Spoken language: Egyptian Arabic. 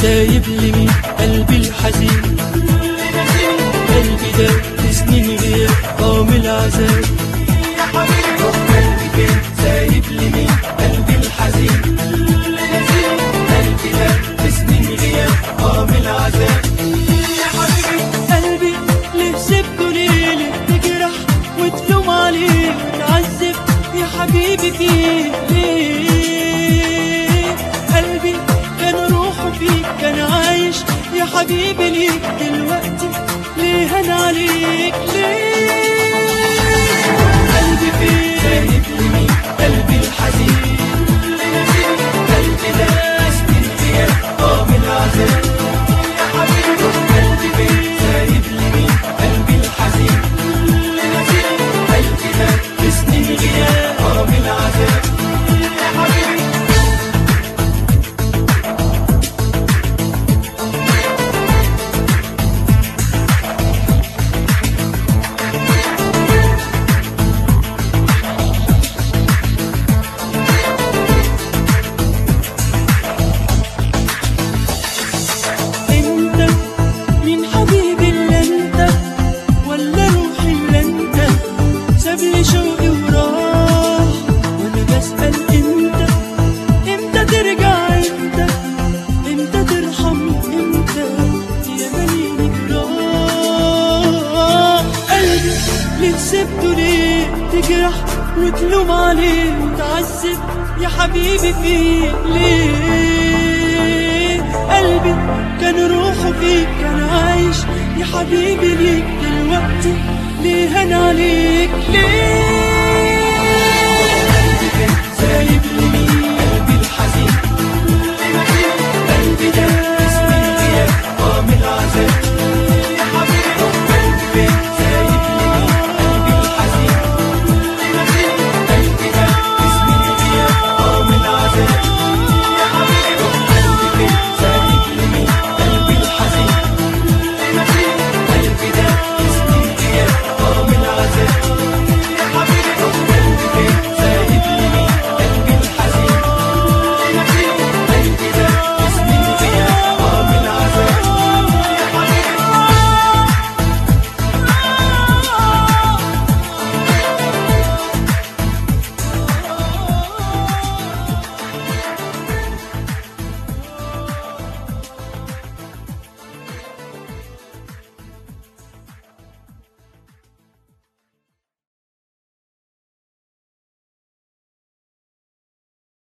سايب لي مين قلبي الحزين قلبي ده سنين غياب قام العذاب قلبي فين سايب لي مين قلبي الحزين قلبي ده سنين غياب قام العذاب قلبي ليه سبته ليه ليه تجرح وتلوم عليه تعذب يا حبيبي فيه ليه قلبي كان روحه فيك كان عايش يا حبيبي ليك دلوقتي ليه هان عليك ليه قلبي فين سايب لي مين قلبي الحزين قلبي ده سنين غياب قام العذاب قلبي فين سايب لي مين قلبي الحزين قلبي ده سنين غياب قام العذاب انت مين حبيبي اللي انت ولا روحي اللي انت ساب لي شوقي وراح وانا بسأل انت امتى ترجع انت امتى ترحم انت يا مليني جراح قلبي ليه سبته ليه تجرح وتلوم عليه وتعذب يا حبيبي فيه ليه قلبي كان روحه فيك كان عايش يا حبيبي ليك دلوقتي ليه هان عليك ليه